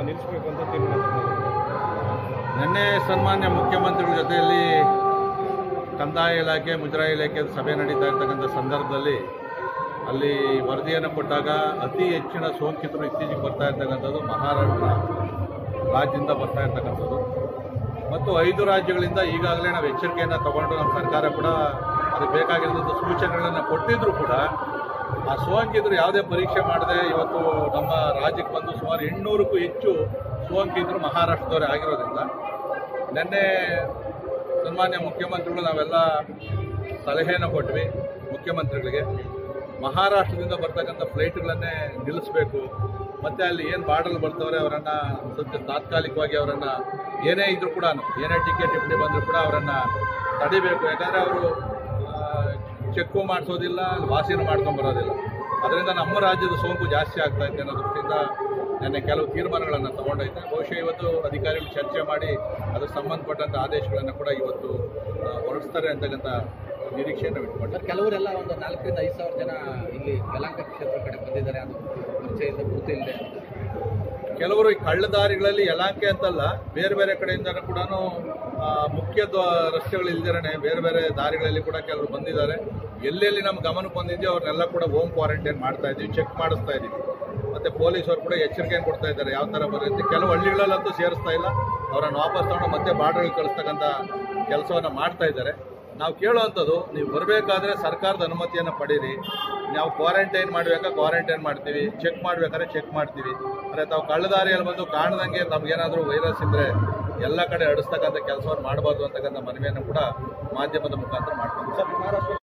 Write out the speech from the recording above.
ನಿಲ್ಲಿಸಬೇಕು ಅಂತ ತೀರ್ಮಾನ ತಗೊಂಡಿದ್ದಾರೆ. ನಿನ್ನೆ ಸನ್ಮಾನ್ಯ ಮುಖ್ಯಮಂತ್ರಿಗಳ ಜೊತೆಯಲ್ಲಿ ಕಂದಾಯ ಇಲಾಖೆ ಮುಜರಾಯಿ ಇಲಾಖೆ ಸಭೆ ನಡೀತಾ ಇರ್ತಕ್ಕಂಥ ಸಂದರ್ಭದಲ್ಲಿ ಅಲ್ಲಿ ವರದಿಯನ್ನು ಕೊಟ್ಟಾಗ ಅತಿ ಹೆಚ್ಚಿನ ಸೋಂಕಿತರು ಇತ್ತೀಚೆಗೆ ಬರ್ತಾ ಇರ್ತಕ್ಕಂಥದ್ದು ಮಹಾರಾಷ್ಟ್ರ ರಾಜ್ಯದಿಂದ ಬರ್ತಾ ಇರ್ತಕ್ಕಂಥದ್ದು ಮತ್ತು ಐದು ರಾಜ್ಯಗಳಿಂದ ಈಗಾಗಲೇ ನಾವು ಎಚ್ಚರಿಕೆಯನ್ನು ತಗೊಂಡು ನಮ್ಮ ಸರ್ಕಾರ ಕೂಡ ಅದಕ್ಕೆ ಬೇಕಾಗಿರೋದು ಸೂಚನೆಗಳನ್ನು ಕೊಟ್ಟಿದ್ರು ಕೂಡ ಆ ಸೋಂಕಿತರು ಯಾವುದೇ ಪರೀಕ್ಷೆ ಮಾಡದೆ ಇವತ್ತು ನಮ್ಮ ರಾಜ್ಯಕ್ಕೆ ಬಂದು ಸುಮಾರು ಎಂಟುನೂರಕ್ಕೂ ಹೆಚ್ಚು ಸೋಂಕಿತರು ಮಹಾರಾಷ್ಟ್ರದವರೇ ಆಗಿರೋದ್ರಿಂದ ನಿನ್ನೆ ಸನ್ಮಾನ್ಯ ಮುಖ್ಯಮಂತ್ರಿಗಳು ನಾವೆಲ್ಲ ಸಲಹೆಯನ್ನು ಕೊಟ್ವಿ ಮುಖ್ಯಮಂತ್ರಿಗಳಿಗೆ ಮಹಾರಾಷ್ಟ್ರದಿಂದ ಬರ್ತಕ್ಕಂಥ ಫ್ಲೈಟ್ಗಳನ್ನೇ ನಿಲ್ಲಿಸಬೇಕು ಮತ್ತು ಅಲ್ಲಿ ಏನು ಬಾರ್ಡರ್ ಬರ್ತವ್ರೆ ಅವರನ್ನು ಸದ್ಯ ತಾತ್ಕಾಲಿಕವಾಗಿ ಅವರನ್ನು ಏನೇ ಇದ್ರೂ ಕೂಡ ಏನೇ ಟಿಕೆಟ್ ಇಪ್ಪಡಿ ಬಂದರೂ ಕೂಡ ಅವರನ್ನು ತಡಿಬೇಕು ಯಾಕಂದರೆ ಅವರು ಚೆಕ್ಕು ಮಾಡಿಸೋದಿಲ್ಲ ವಾಸಿನೂ ಮಾಡ್ಕೊಂಡು ಬರೋದಿಲ್ಲ ಅದರಿಂದ ನಮ್ಮ ರಾಜ್ಯದ ಸೋಂಕು ಜಾಸ್ತಿ ಆಗ್ತಾ ಇದೆ ಅನ್ನೋ ದೃಷ್ಟಿಯಿಂದ ನಿನ್ನೆ ಕೆಲವು ತೀರ್ಮಾನಗಳನ್ನು ತಗೊಂಡೈತೆ ಬಹುಶಃ ಇವತ್ತು ಅಧಿಕಾರಿಗಳು ಚರ್ಚೆ ಮಾಡಿ ಅದಕ್ಕೆ ಸಂಬಂಧಪಟ್ಟಂಥ ಆದೇಶಗಳನ್ನು ಕೂಡ ಇವತ್ತು ಆ, ಹೊರಡಿಸ್ತಾರೆ ಅಂತಕ್ಕಂಥ ನಿರೀಕ್ಷೆಯನ್ನು ಇಟ್ಕೊಂಡು ಸರ್ ಕೆಲವರೆಲ್ಲ ಒಂದು ನಾಲ್ಕರಿಂದ ಐದು ಸಾವಿರ ಜನ ಇಲ್ಲಿ ಯಲಹಂಕ ಕ್ಷೇತ್ರ ಕಡೆ ಬಂದಿದ್ದಾರೆ ಅದು ಪರಿಚಯ ಇಲ್ಲದೆ ಗುರುತು ಇಲ್ಲದೆ ಕೆಲವರು ಈ ಕಳ್ಳ ದಾರಿಗಳಲ್ಲಿ ಯಲಾಂಕೆ ಅಂತಲ್ಲ ಬೇರೆ ಬೇರೆ ಕಡೆಯಿಂದನೂ ಕೂಡ ಮುಖ್ಯ ದ್ವ- ರಸ್ತೆಗಳು ಇಲ್ದಿರನೆ ಬೇರೆ ಬೇರೆ ದಾರಿಗಳಲ್ಲಿ ಕೂಡ ಕೆಲವರು ಬಂದಿದ್ದಾರೆ ಎಲ್ಲೆಲ್ಲಿ ನಮ್ಮ ಗಮನಕ್ಕೆ ಬಂದಿದೆಯೋ ಅವ್ರನ್ನೆಲ್ಲ ಕೂಡ ಹೋಮ್ ಕ್ವಾರಂಟೈನ್ ಮಾಡ್ತಾ ಇದ್ದೀವಿ ಚೆಕ್ ಮಾಡಿಸ್ತಾ ಇದ್ದೀವಿ ಮತ್ತೆ ಪೊಲೀಸರು ಕೂಡ ಎಚ್ಚರಿಕೆಯನ್ನು ಕೊಡ್ತಾ ಇದ್ದಾರೆ ಯಾವ ಥರ ಬರುತ್ತೆ ಕೆಲವು ಹಳ್ಳಿಗಳಲ್ಲಂತೂ ಸೇರಿಸ್ತಾ ಇಲ್ಲ ಅವರನ್ನು ವಾಪಸ್ ತಗೊಂಡು ಮತ್ತೆ ಬಾರ್ಡರ್ಗೆ ಕಳಿಸ್ತಕ್ಕಂಥ ಕೆಲಸವನ್ನು ಮಾಡ್ತಾ ಇದ್ದಾರೆ ನಾವು ಕೇಳುವಂಥದ್ದು ನೀವು ಬರಬೇಕಾದ್ರೆ ಸರ್ಕಾರದ ಅನುಮತಿಯನ್ನು ಪಡೀರಿ ನಾವು ಕ್ವಾರಂಟೈನ್ ಮಾಡಬೇಕಾ ಕ್ವಾರಂಟೈನ್ ಮಾಡ್ತೀವಿ ಚೆಕ್ ಮಾಡ್ಬೇಕಾದ್ರೆ ಚೆಕ್ ಮಾಡ್ತೀವಿ ಅಂದರೆ ತಾವು ಕಳ್ಳದಾರಿಯಲ್ಲಿ ಬಂದು ಕಾಣದಂಗೆ ನಮಗೇನಾದರೂ ವೈರಸ್ ಇದ್ದರೆ ಎಲ್ಲ ಕಡೆ ಹಡಿಸ್ತಕ್ಕಂಥ ಕೆಲಸವನ್ನು ಮಾಡಬಾರ್ದು ಅಂತಕ್ಕಂಥ ಮನವಿಯನ್ನು ಕೂಡ ಮಾಧ್ಯಮದ ಮುಖಾಂತರ ಮಾಡ್ಕೊಂಡು ಸರ್ ಮಹಾರಾಷ್ಟ್ರ